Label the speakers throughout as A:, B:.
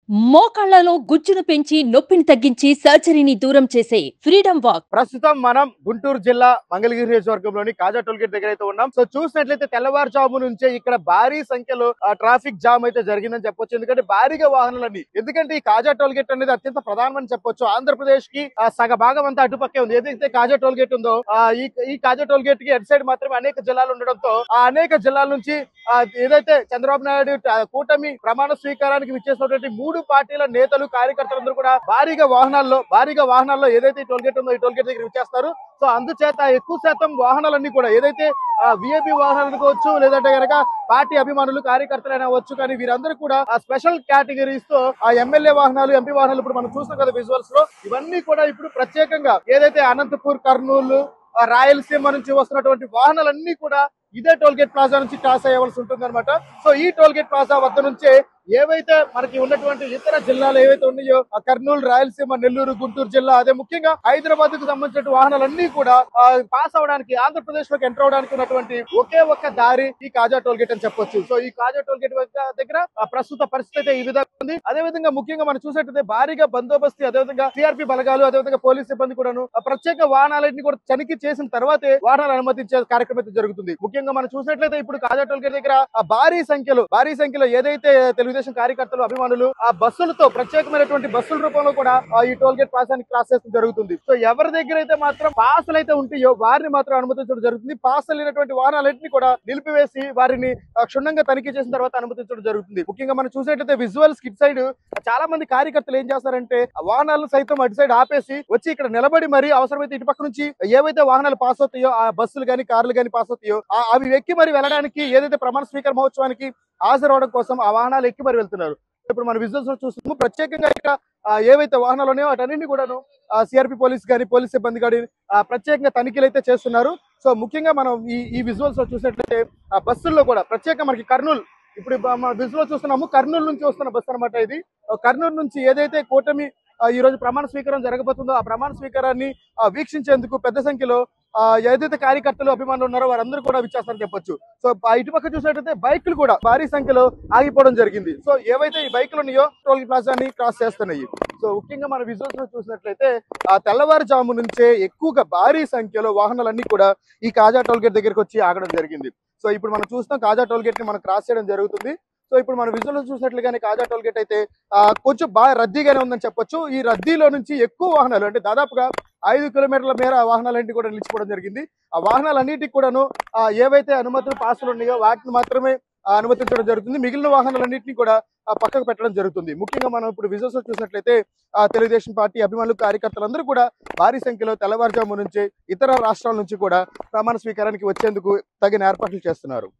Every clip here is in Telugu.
A: మోకాళ్లలో గుజ్జును పెంచి నొప్పిని తగ్గించి సర్జరీని దూరం చేసే ఫ్రీడమ్ వాక్
B: ప్రస్తుతం మనం గుంటూరు జిల్లా మంగళగిరి నియోజకవర్గంలోని కాజా టోల్ గేట్ దగ్గర అయితే ఉన్నాం సో చూసినట్లయితే తెల్లవారుజాము నుంచే ఇక్కడ భారీ సంఖ్యలో ఆ, ట్రాఫిక్ జామ్ అయితే జరిగిందని చెప్పొచ్చు ఎందుకంటే భారీగా వాహనాలన్నీ ఎందుకంటే ఈ కాజా టోల్ గేట్ అనేది అత్యంత ప్రధానమని చెప్పొచ్చు ఆంధ్రప్రదేశ్ కి ఆ, సగ భాగం అంతా అటుపక్కే ఉంది ఏదైతే కాజా టోల్ గేట్ ఉందో ఆ, ఈ ఈ కాజా టోల్ గేట్ కి అటు సైడ్ మాత్రమే అనేక జిల్లాలు ఉండడంతో ఆ అనేక జిల్లాల నుంచి ఆ, ఏదైతే చంద్రబాబు నాయుడు ఆ, కూటమి ప్రమాణ స్వీకారానికి విచ్చేసినటువంటి మూడు పార్టీల నేతలు కార్యకర్తలందరూ కూడా భారీగా వాహనాల్లో భారీగా వాహనాల్లో ఏదైతే ఈ టోల్ గేట్ ఉందో ఈ టోల్ గేట్ దగ్గర విచ్చేస్తారు సో అందుచేత ఎక్కువ శాతం వాహనాలన్నీ కూడా ఏదైతే విఐపి వాహనాలు అనుకోవచ్చు లేదంటే గనక పార్టీ అభిమానులు కార్యకర్తలు అవ్వచ్చు కానీ వీరందరూ కూడా ఆ స్పెషల్ కేటగిరీస్ తో ఆ ఎమ్మెల్యే వాహనాలు ఎంపీ వాహనాలు ఇప్పుడు మనం చూస్తాం కదా విజువల్స్ లో ఇవన్నీ కూడా ఇప్పుడు ప్రత్యేకంగా ఏదైతే అనంతపూర్ కర్నూలు ఆ రాయలసీమ నుంచి వస్తున్నటువంటి వాహనాలన్నీ కూడా ఇదే టోల్ గేట్ ప్లాజా నుంచి క్రాస్ అయ్యవలసి ఉంటుంది అనమాట సో ఈ టోల్ గేట్ ప్లాజా వద్ద నుంచే ఏవైతే మనకి ఉన్నటువంటి ఇతర జిల్లాలు ఏవైతే ఉన్నాయో ఆ కర్నూలు రాయలసీమ నెల్లూరు గుంటూరు జిల్లా అదే ముఖ్యంగా హైదరాబాద్ కు సంబంధించిన వాహనాలన్నీ కూడా ఆ, పాస్ అవడానికి ఆంధ్రప్రదేశ్ లోకి ఎంటర్ అవడానికి ఉన్నటువంటి ఒకే ఒక్క దారి ఈ కాజా టోల్ గేట్ అని చెప్పొచ్చు సో ఈ కాజా టోల్ గేట్ వద్ద- దగ్గర ఆ, ప్రస్తుత పరిస్థితి అయితే ఈ విధంగా ఉంది అదే విధంగా ముఖ్యంగా మనం చూసినట్లయితే భారీగా బందోబస్తు అదే విధంగా సిఆర్పి బలగాలు అదే విధంగా పోలీస్ సిబ్బంది కూడాను ఆ ప్రత్యేక వాహనాలన్నింటినీ కూడా తనిఖీ చేసిన తర్వాతే వాహనాలు అనుమతించే కార్యక్రమం అయితే జరుగుతుంది ముఖ్యంగా మనం చూసినట్లయితే ఇప్పుడు కాజా టోల్ గేట్ దగ్గర ఆ భారీ సంఖ్యలో భారీ సంఖ్యలో ఏదైతే తెలుగుదేశం కార్యకర్తలు అభిమానులు ఆ బస్సులతో ప్రత్యేకమైనటువంటి బస్సుల రూపంలో కూడా ఆ ఈ టోల్ గేట్ ప్రాసానికి క్రాస్ చేస్తూ జరుగుతుంది సో ఎవరి దగ్గర అయితే మాత్రం పాసులు అయితే ఉంటాయో వారిని మాత్రం అనుమతించడం జరుగుతుంది పాస్ లేనటువంటి వాహనాలన్నింటినీ కూడా నిలిపివేసి వారిని ఆ, క్షుణ్ణంగా తనిఖీ చేసిన తర్వాత అనుమతించడం జరుగుతుంది ముఖ్యంగా మనం చూసినట్లయితే విజువల్స్ కిట్ సైడ్ చాలా మంది కార్యకర్తలు ఏం చేస్తారంటే ఆ వాహనాలను సైతం అటు సైడ్ ఆపేసి వచ్చి ఇక్కడ నిలబడి మరి అవసరమైతే ఇటు పక్క నుంచి ఏవైతే వాహనాలు పాస్ అవుతాయో ఆ బస్సులు కానీ కార్లు కానీ పాస్ అవుతాయో ఆ- అవి ఎక్కి మరి వెళ్ళడానికి ఏదైతే ప్రమాణ స్వీకార మహోత్సవానికి హాజరవడం కోసం ఆ వాహనాలు ఎక్కి మరి వెళ్తున్నారు ఇప్పుడు మన విజువల్స్ లో చూస్తున్నాము ప్రత్యేకంగా ఇక్కడ ఆ, ఏవైతే వాహనాలు ఉన్నాయో వాటన్నింటినీ కూడాను సిఆర్పి పోలీస్ కానీ పోలీస్ సిబ్బంది కానీ ఆ, ప్రత్యేకంగా తనిఖీలు అయితే చేస్తున్నారు సో ముఖ్యంగా మనం ఈ ఈ విజువల్స్ లో చూసినట్లయితే ఆ బస్సుల్లో కూడా ప్రత్యేకంగా మనకి కర్నూలు ఇప్పుడు బ- మన విజువల్ చూస్తున్నాము కర్నూలు నుంచి వస్తున్న బస్సు అనమాట ఇది ఆ, కర్నూలు నుంచి ఏదైతే కూటమి ఆ, ఈ రోజు ప్రమాణ స్వీకారం జరగబోతుందో ఆ ప్రమాణ స్వీకారాన్ని ఆ, వీక్షించేందుకు పెద్ద సంఖ్యలో ఆ, ఏదైతే కార్యకర్తలు అభిమానులు ఉన్నారో వారందరూ కూడా విచ్చేస్తారని చెప్పొచ్చు సో ఆ ఇటుపక్క చూసినట్టయితే బైకులు కూడా భారీ సంఖ్యలో ఆగిపోవడం జరిగింది సో ఏవైతే ఈ బైకులు ఉన్నాయో టోల్ ప్లాజాని క్రాస్ చేస్తున్నాయి సో ముఖ్యంగా మన విజువల్స్ లో చూసినట్లయితే ఆ తెల్లవారుజాము నుంచే ఎక్కువగా భారీ సంఖ్యలో వాహనాలన్నీ కూడా ఈ కాజా టోల్ గేట్ దగ్గరికి వచ్చి ఆగడం జరిగింది సో ఇప్పుడు మనం చూస్తాం కాజా టోల్ గేట్ ని మనం క్రాస్ చేయడం జరుగుతుంది సో ఇప్పుడు మన విజువల్ చూసినట్లుగానే కాజా టోల్ గేట్ అయితే ఆ, కొంచెం బాగా రద్దీగానే ఉందని చెప్పొచ్చు ఈ రద్దీలో నుంచి ఎక్కువ వాహనాలు అంటే దాదాపుగా ఐదు కిలోమీటర్ల మేర ఆ వాహనాలన్నింటి కూడా నిలిచిపోవడం జరిగింది ఆ వాహనాలన్నిటికి కూడాను ఆ, ఏవైతే అనుమతులు పాసులు ఉన్నాయో వాటిని మాత్రమే ఆ, అనుమతించడం జరుగుతుంది మిగిలిన వాహనాలన్నింటినీ కూడా ఆ, పక్కకు పెట్టడం జరుగుతుంది ముఖ్యంగా మనం ఇప్పుడు విజువల్స్ చూసినట్లయితే ఆ, తెలుగుదేశం పార్టీ అభిమానులు కార్యకర్తలందరూ కూడా భారీ సంఖ్యలో తెల్లవారుజాము నుంచి ఇతర రాష్ట్రాల నుంచి కూడా ప్రమాణ స్వీకారానికి వచ్చేందుకు తగిన ఏర్పాట్లు చేస్తున్నారు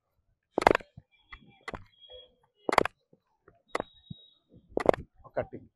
B: ఒకటి